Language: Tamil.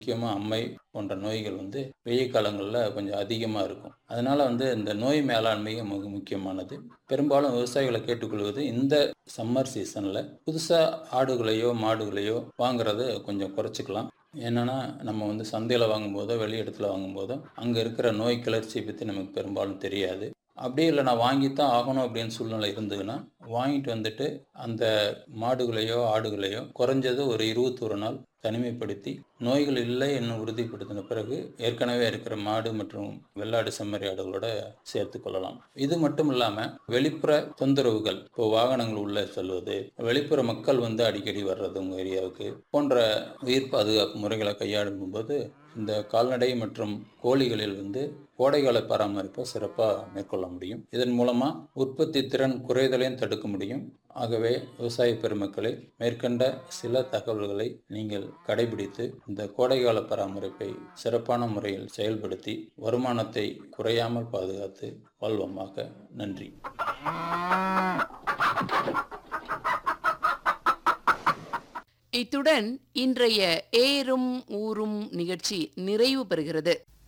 முக்கியமாக அம்மை போன்ற நோய்கள் வந்து வெயில் காலங்களில் கொஞ்சம் அதிகமாக இருக்கும் அதனால் வந்து இந்த நோய் மேலாண்மை மிக முக்கியமானது பெரும்பாலும் விவசாயிகளை கேட்டுக்கொள்வது இந்த சம்மர் சீசனில் புதுசாக ஆடுகளையோ மாடுகளையோ வாங்குறத கொஞ்சம் குறைச்சிக்கலாம் என்னென்னா நம்ம வந்து சந்தையில் வாங்கும்போதோ வெளி இடத்துல வாங்கும்போதோ அங்கே இருக்கிற நோய் கிளர்ச்சியை பற்றி நமக்கு பெரும்பாலும் தெரியாது அப்படியே இல்லை நான் வாங்கித்தான் ஆகணும் அப்படின்னு சூழ்நிலை இருந்ததுன்னா வாங்கிட்டு வந்துட்டு அந்த மாடுகளையோ ஆடுகளையோ குறைஞ்சது ஒரு இருபத்தொரு நாள் தனிமைப்படுத்தி நோய்கள் இல்லை என்று உறுதிப்படுத்தின பிறகு ஏற்கனவே இருக்கிற மாடு மற்றும் வெள்ளாடு செம்மறி ஆடுகளோட சேர்த்து கொள்ளலாம் இது மட்டும் இல்லாமல் வெளிப்புற தொந்தரவுகள் இப்போ வாகனங்கள் உள்ளே செல்வது வெளிப்புற மக்கள் வந்து அடிக்கடி வர்றது உங்கள் ஏரியாவுக்கு போன்ற உயிர் பாதுகாப்பு முறைகளை கையாளும் போது இந்த கால்நடை மற்றும் கோழிகளில் வந்து கோடைகால பராமரிப்பை சிறப்பாக மேற்கொள்ள முடியும் இதன் மூலமாக உற்பத்தி திறன் குறைதலையும் தடுக்க முடியும் ஆகவே விவசாய பெருமக்களை மேற்கண்ட சில தகவல்களை நீங்கள் கடைபிடித்து இந்த கோடைகால பராமரிப்பை சிறப்பான முறையில் செயல்படுத்தி வருமானத்தை குறையாமல் பாதுகாத்து வாழ்வோமாக நன்றி இத்துடன் இன்றைய ஏறும் ஊரும் நிகழ்ச்சி நிறைவு பெறுகிறது